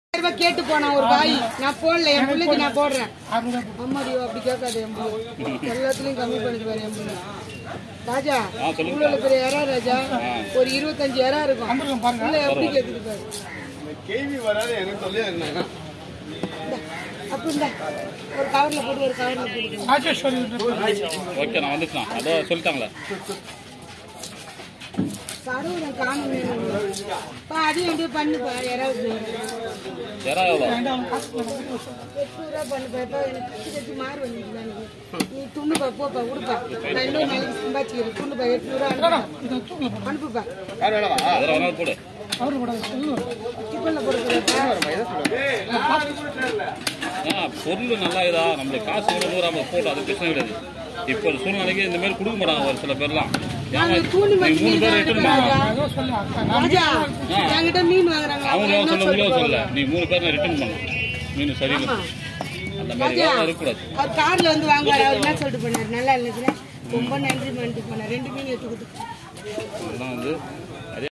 ரூபாய் கேட்டு போனான் ஒரு பாய் நான் போடல என் பிள்ளைக்கு நான் போடுறேன் அம்மாடியோ அப்படி கேட்காது என் பிள்ளை எல்லாத்துலயும் கம்மி பண்ணிட்டு பாரு என் பிள்ளை ராஜா இவ்வளவு பெரிய இறா ராஜா ஒரு இருபத்தஞ்சு இறா இருக்கும் பிள்ளை எப்படி கேக்குது பாரு கேள்வி வராது எனக்கு சொல்லி இந்தா, அப்ப இந்த ஒரு கவர்ல போட்டு ஒரு கவர்ல போட்டு ஓகே நான் வந்துட்டேன் அதோ சொல்லிட்டாங்களே கடவுளை காணுமே பா அதையும் அப்படியே பண்ணுப்பா யாராவது யாரா எவ்வளோ எட்டு ரூபா பண்ணுப்பா இப்போ எனக்கு கட்டி கட்டி மாறு வந்துருக்குதா எனக்கு நீ துண்ணுப்பா போப்பா விடுப்பா நான் இன்னொரு நாளைக்கு சம்பாதிச்சுக்கிறேன் துண்ணுப்பா எட்டு ரூபா அனுப்பு. அனுப்புப்பா யார் வேணாமா அதில் வேணாலும் போடு டிஃபன்ல போட்டுக்கிறேன்ப்பா ஆ பொருள் நல்லா இதா நம்மளுக்கு காசு கூட நூறு ஐம்பது போட்டு அது பிரச்சனை கிடையாது இப்போ ஒரு சூழ்நிலைக்கு இந்த மாதிரி கொடுக்க மாட்டாங்க ஒரு சில பேர்லாம் நாங்க ஏமா தூணி நீ மட்டும் மூணு மீன் பேர் ரிட்டர்ன் பண்ணுவாங்க ராஜா என்கிட்ட மீன் வாங்குறாங்க அவங்க அவங்களும் என்ன சொல்ல சொல்லிட்டு உங்களும் சொல்ல போவாங்க? நீ மூணு பேர் ரிட்டர்ன் பண்ணணும் மீன் சரியில்லை ஆமா. அந்த மாதிரி ராஜா வேலை இருக்கக்கூடாது அவர் கார்ல வந்து வாங்குவாரு அவர் என்ன சொல்லிட்டு போனாரு நல்லா இருந்துச்சுன்னா ரொம்ப நன்றி பண்ணிட்டு போனார் ரெண்டு மீன் எடுத்து கொடுத்து அதெல்லாம் வந்து